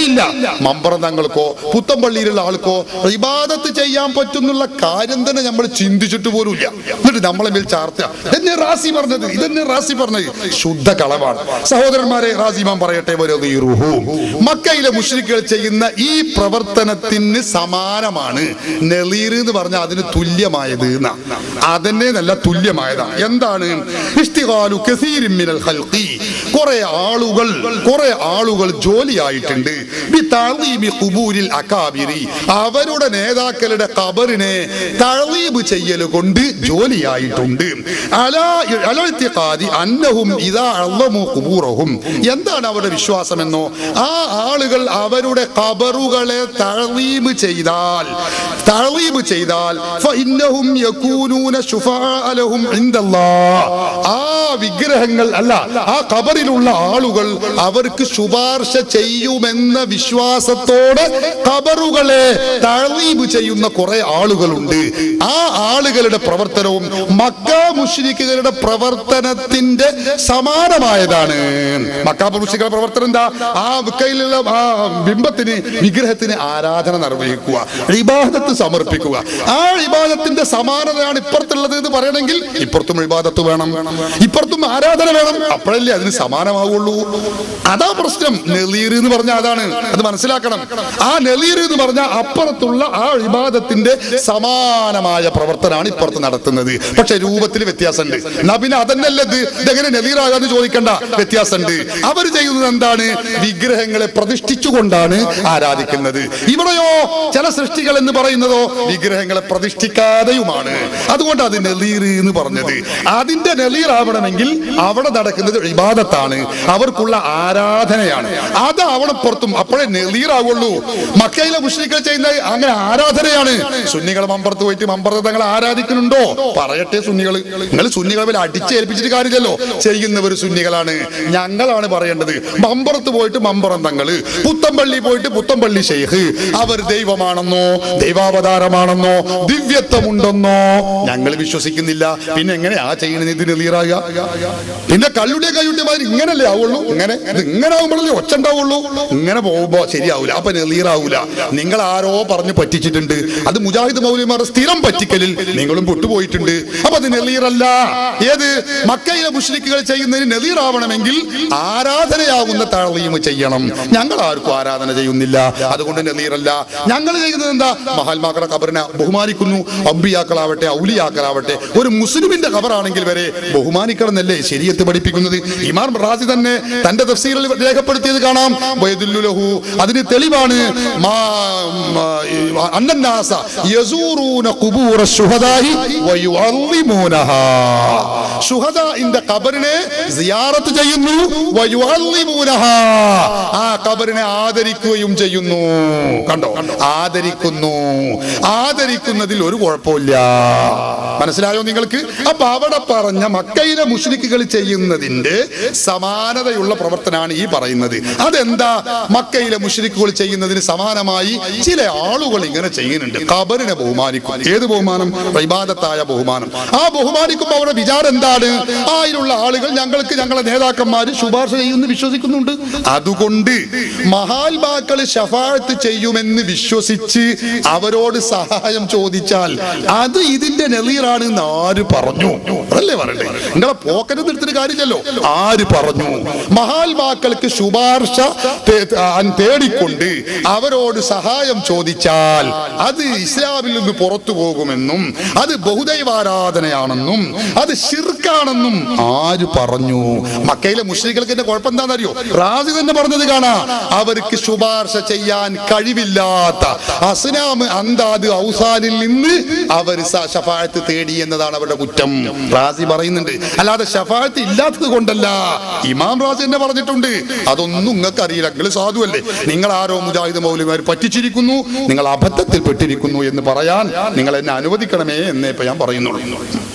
ഇല്ല മമ്പറം തങ്ങൾക്കോ പുത്തമ്പള്ളിയിലുള്ള ആൾക്കോ ഇബാദത്ത് ചെയ്യാൻ പറ്റുന്നുള്ള കാര്യം തന്നെ നമ്മൾ ചിന്തിച്ചിട്ട് പോലുമില്ല എന്നിട്ട് നമ്മളെ മേൽ ചാർത്ത ഇതന്നെ റാസി പറഞ്ഞത് ഇതന്നെ റാസി പറഞ്ഞത് ശുദ്ധ കളവാണ് സഹോദരന്മാരെ റാസിമാൻ പറയട്ടെ വരൂഹു മക്കയിലെ മുഷ്രിക്കുകൾ ചെയ്യുന്ന ഈ പ്രവർത്തനത്തിന് സമാനമാണ് നെളീർ എന്ന് പറഞ്ഞാൽ അതിന് തുല്യമായത് എന്നാ അതന്നെ നല്ല തുല്യമായതാണ് എന്താണ് ഇഷ്തിഹാലു കസീരിൻ മിനൽ ഖൽഖി കുറെ ആളുകൾ കുറെ ആളുകൾ ജോലിയായിട്ടുണ്ട് ബി തഅളീമി ഖുബൂരിൽ അകാബിരി അവരുടെ നേതാക്കളുടെ ഖബറിനെ തഅളീബ് ചെയ്യൽ കൊണ്ട് ജോലിയായിട്ടുണ്ട് അലാ അലാ ഇത്തിഖാദി അന്നഹും ഇദാ അള്ളമു ഖുബൂറഹും എന്താണ് അവരുടെ വിശ്വാസമെന്നോ ആ ആളുകൾ അവരുടെ ഖബറുകളെ തഅളീബ് ചെയ്താൽ തഅളീബ് ചെയ്താൽ ഫഇന്നഹും യകൂനൂന ശുഫാഅ ലഹും ഇൻദല്ലാഹ് ആ വിഗ്രഹങ്ങൾ അല്ല ആ ഖബറിലുള്ള ആളുകൾ അവർക്ക് ശുപാർശ ചെയ്യുമെന്ന വിശ്വാസത്തോടെ ഖബറുകളെ തഴീബ് ചെയ്യുന്ന കുറെ ആളുകളുണ്ട് ആ ആളുകളുടെ പ്രവർത്തനവും മക്ക മുഷ്രിക്കുകളുടെ പ്രവർത്തനത്തിന്റെ സമാനമായതാണ് മക്ക മുഷ്രിക്കുകളുടെ പ്രവർത്തനം എന്താ ആ മക്കയിലുള്ള ആ ബിംബത്തിന് വിഗ്രഹത്തിന് ആരാധന നിർവഹിക്കുക ഇബാദത്ത് സമർപ്പിക്കുക ആ ഇബാദത്തിന്റെ സമാനതയാണ് ഇപ്പുറത്തുള്ളത് എന്ന് പറയണമെങ്കിൽ ഇപ്പുറത്തും ഇബാദത്ത് വേണം ഇപ്പുറത്തും ആരാധന വേണം അപ്പോഴല്ലേ അതിന് സമാനമാവുള്ളൂ അതാ പ്രശ്നം നെളീർ എന്ന് പറഞ്ഞാൽ അതാണ് അത് മനസ്സിലാക്കണം ആ നെളീർ എന്ന് പറഞ്ഞാൽ അപ്പുറത്തുള്ള ആ ഇബാദത്തിന്റെ സമാനമായ പ്രവർത്തനമാണ് ഇപ്പുറത്ത് നടത്തുന്നത് പക്ഷെ രൂപത്തിൽ വ്യത്യാസമുണ്ട് എന്നാ പിന്നെ അതന്നല്ല ഇത് ഇതെങ്ങനെ നെളീറാകാന്ന് ചോദിക്കണ്ട വ്യത്യാസമുണ്ട് അവർ ചെയ്യുന്നത് എന്താണ് വിഗ്രഹങ്ങളെ പ്രതിഷ്ഠിച്ചുകൊണ്ടാണ് ആരാധിക്കുന്നത് ഇവിടെയോ ചില സൃഷ്ടികൾ എന്ന് പറയുന്നതോ വിഗ്രഹങ്ങളെ പ്രതിഷ്ഠിക്കാതെയുമാണ് അതുകൊണ്ട് അത് നെളീർ എന്ന് പറഞ്ഞത് അതിന്റെ നെളീർ ആവണമെങ്കിൽ അവിടെ നടക്കുന്നത് ഇബാദത്താണ് അവർക്കുള്ള ആരാധനയാണ് അത് അവിടെ പുറത്തും അപ്പോഴേ നെളീറാവുള്ളൂ മക്കയിലെ മുസ്ലിങ്ങൾ ചെയ്യുന്ന അങ്ങനെ ആരാധനയാണ് സുന്നികൾ മമ്പറത്ത് പോയിട്ട് മമ്പറത്ത് തങ്ങൾ ആരാധിക്കുന്നുണ്ടോ പറയട്ടെ സുന്നികൾ നിങ്ങൾ സുന്നികളെ മേലെ അടിച്ചേൽപ്പിച്ചിട്ട് കാര്യമില്ലല്ലോ ചെയ്യുന്നവർ സുന്നികളാണ് ഞങ്ങളാണ് പറയേണ്ടത് മമ്പറത്ത് പോയിട്ട് മമ്പറം തങ്ങള് പുത്തമ്പള്ളി പോയിട്ട് പുത്തമ്പള്ളി ഷെയ്ഖ് അവർ ദൈവമാണെന്നോ ദൈവാവതാരമാണെന്നോ ദിവ്യത്വമുണ്ടെന്നോ ഞങ്ങൾ വിശ്വസിക്കുന്നില്ല പിന്നെ എങ്ങനെയാ ചെയ്യണത് ഇത് നെളീറാകുക പിന്നെ കള്ളുടെ കയ്യുടെ മാതിരി ഇങ്ങനല്ലേ ആവുള്ളൂ ഇങ്ങനെ ഇത് ഇങ്ങനെ ആവുമ്പോഴല്ലേ ഒച്ച ഉണ്ടാവുള്ളൂ ഇങ്ങനെ പോകുമ്പോ ശരിയാവൂല അപ്പൊ നെളീറാവൂല നിങ്ങൾ ആരോ പറഞ്ഞു പറ്റിച്ചിട്ടുണ്ട് അത് മുജാഹിദ് മൗലിമാരുടെ സ്ഥിരം പറ്റിക്കലിൽ നിങ്ങളും പൊട്ടുപോയിട്ടുണ്ട് അപ്പൊ അത് നെളീറല്ല ഏത് മക്കയിലെ മുഷ്രിക്കുകൾ ചെയ്യുന്നതിന് നെളീറാവണമെങ്കിൽ ആരാധനയാകുന്ന താളീം ചെയ്യണം ഞങ്ങൾ ആർക്കും ആരാധന ചെയ്യുന്നില്ല അതുകൊണ്ട് നെളീറല്ല ഞങ്ങൾ ചെയ്യുന്നത് എന്താ മഹാത്മാക്കളുടെ ഖബറിനെ ബഹുമാനിക്കുന്നു അമ്പിയാക്കളാവട്ടെ ഔലിയാക്കളാവട്ടെ ഒരു മുസ്ലിമിന്റെ ഖബറാണെങ്കിൽ വരെ ബഹുമാനിക്കണമെന്നല്ലേ ശരീരത്ത് പഠിപ്പിക്കുന്നത് ഇമാം റാസി തന്നെ തന്റെ തഫ്സീറിൽ രേഖപ്പെടുത്തിയത് കാണാം വയദുല്ലു ലഹു അതിന് തെളിവാണ് മാ- മാ- അന്നന്നാസ യസൂറൂന ഖുബൂറ ശുഹദാഹി വയുഅള്ളിമൂനഹാ ശുഹദാഇന്റെ ഖബറിനെ സിയാറത്ത് ചെയ്യുന്നു വയുഅള്ളിമൂനഹാ ആ ഖബറിനെ ആദരിക്കുകയും ചെയ്യുന്നു കണ്ടോ ആദരിക്കുന്നു ആദരിക്കുന്നതിൽ ഒരു കുഴപ്പമില്ല മനസ്സിലായോ നിങ്ങൾക്ക് അപ്പൊ അവിടെ പറഞ്ഞ മക്കയിലെ മുസ്ലിക്കുകൾ ചെയ്യുന്നതിന്റെ സമാനതയുള്ള പ്രവർത്തനമാണ് ഈ പറയുന്നത് അതെന്താ മക്കയിലെ മുസ്ലിക്കുകൾ ചെയ്യുന്നതിന് സമാനമായി ചില ആളുകൾ ഇങ്ങനെ ചെയ്യുന്നുണ്ട് ഖബറിനെ ബഹുമാനിക്കും ഏത് ബഹുമാനം ഇബാദത്തായ ബഹുമാനം ആ ബഹുമാനിക്കുമ്പോൾ അവരുടെ വിചാരം എന്താണ് ആ അതിലുള്ള ആളുകൾ ഞങ്ങൾക്ക് ഞങ്ങളെ നേതാക്കന്മാര് ശുപാർശ ചെയ്യുമെന്ന് വിശ്വസിക്കുന്നുണ്ട് അതുകൊണ്ട് മഹാത്മാക്കൾ ഷഫാഴത്ത് ചെയ്യുമെന്ന് വിശ്വസിച്ച് അവരോട് സഹായം ചോദിച്ചാൽ അത് ഇതിന്റെ നെളീറാണ് എന്ന് ആര് പറഞ്ഞു അതല്ലേ പറയണ്ടേ നിങ്ങളെ പോക്കറ്റ് എടുത്തിട്ട് കാര്യമില്ലല്ലോ ആര് പറഞ്ഞു മഹാത്മാക്കൾക്ക് ശുപാർശ തേ- ആ, തേടിക്കൊണ്ട് അവരോട് സഹായം ചോദിച്ചാൽ അത് ഇസ്ലാമിൽ നിന്ന് പുറത്തു പോകുമെന്നും അത് ബഹുദൈവാരാധനയാണെന്നും അത് ഷിർക്കാണെന്നും ആര് പറഞ്ഞു മക്കയിലെ മുസ്ലിങ്ങൾക്ക് എന്റെ കുഴപ്പം എന്താണെന്നറിയോ റാസി തന്നെ പറഞ്ഞത് കാണാ അവർക്ക് ശുപാർശ ചെയ്യാൻ കഴിവില്ലാത്ത അസ്നാം അന്താദ് ഔസാനിൽ നിന്ന് അവർ സ- ഷഫായത്ത് തേടി എന്നതാണ് അവരുടെ കുറ്റം റാസി പറയുന്നുണ്ട് അല്ലാതെ ഷഫായത്ത് ഇല്ലാത്തത് കൊണ്ടല്ല ഇമാം റാസി തന്നെ പറഞ്ഞിട്ടുണ്ട് അതൊന്നും നിങ്ങൾക്ക് അറിയില്ല നിങ്ങൾ സാധുവല്ലേ നിങ്ങൾ ആരോ മുജാഹിദ് മൗലിമാർ പറ്റിച്ചിരിക്കുന്നു നിങ്ങൾ അബദ്ധത്തിൽ പെട്ടിരിക്കുന്നു എന്ന് പറയാൻ നിങ്ങൾ എന്നെ അനുവദിക്കണമേ എന്നേ ഇപ്പൊ ഞാൻ പറയുന്നുള്ളൂ